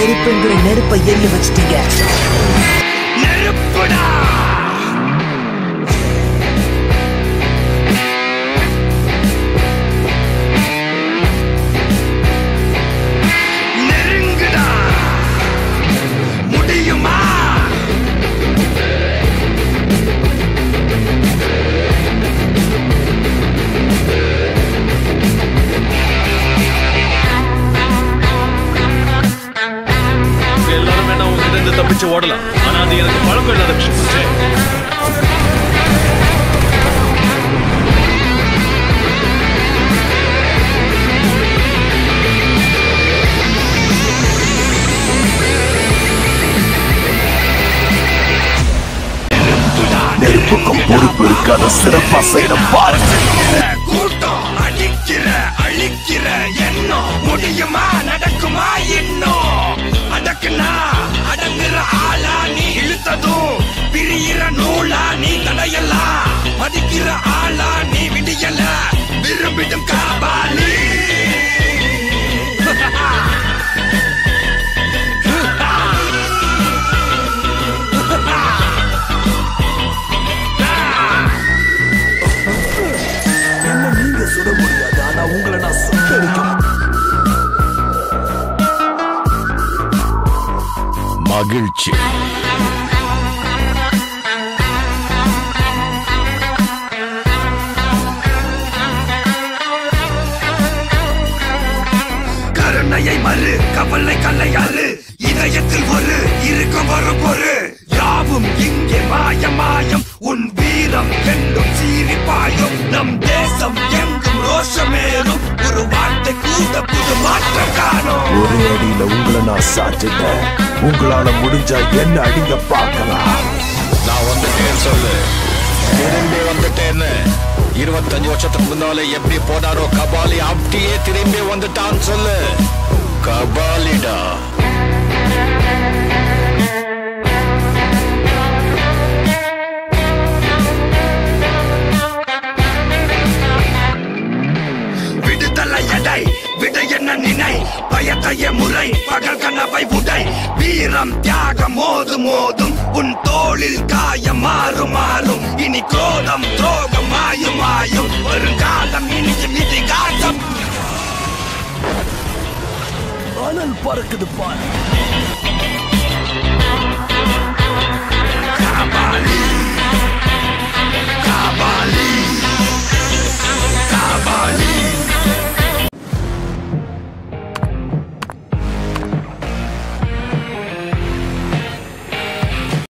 நெருப்புங்கிற நெருப்பை எரிய வச்சிட்டீங்க நெருப்புடா நெருங்குடா முடியுமா இங்க எல்லாரும் வேணா உங்ககிட்ட இருந்து தப்பிச்சு ஓடலாம் ஆனா அது எனக்கு பழக்கம் இல்லாத விஷயம் சே. நெருப்புக்கும் பொறுப்பு இருக்காத சிறப்பா செய்யணும் பாருங்க கூட்டம் அடிக்கிற அழிக்கிற எண்ணம் முடியுமா நடக்குமா இன்னும் அடக்குனா அடங்குற ஆளா நீ இழுத்ததும் பிரியிற நூலா நீ தடையலாம் மதிக்கிற ஆளா நீ விடியல விரும்பிடும் காபாலி என்ன நீங்க சுட முடியாது ஆனா உங்களை நான் சுட்டடிக்கும் மகிழ்ச்சி கருணையை மறு கவலை கல்லையாறு இதயத்தில் ஒரு இருக்கும் வரும் பொரு யாவும் இங்கே மாயம் மாயம் உன் வீரம் என்றும் சீறி பாயும் நம் தேசம் எங்கும் ரோஷமேறும் ஒரு வார்த்தை கூட புது மாற்றம் காணும் ஒரே அடியில உங்களை நான் சாச்சிட்டேன் உங்களால முடிஞ்சா என்ன அடிங்க பார்க்கலாம் நான் வந்துட்டேன்னு சொல்லு திரும்பி வந்துட்டேன்னு இருபத்தஞ்சு வருஷத்துக்கு முன்னால எப்படி போனாரோ கபாலி அப்படியே திரும்பி வந்துட்டான்னு சொல்லு கபாலிடா விடுதலை எடை விடை என்ன நினை பயத்தைய முறை பகல் கனவை உடை வீரம் தியாகம் மோது மோதும் உன் தோளில் காயம் மாறும் மாறும் இனி கோதம் துரோகம் மாயும் மாயும் வருங்காலம் இனியும் இதிகாசம் அனல் பறக்குது பாரு காபாலி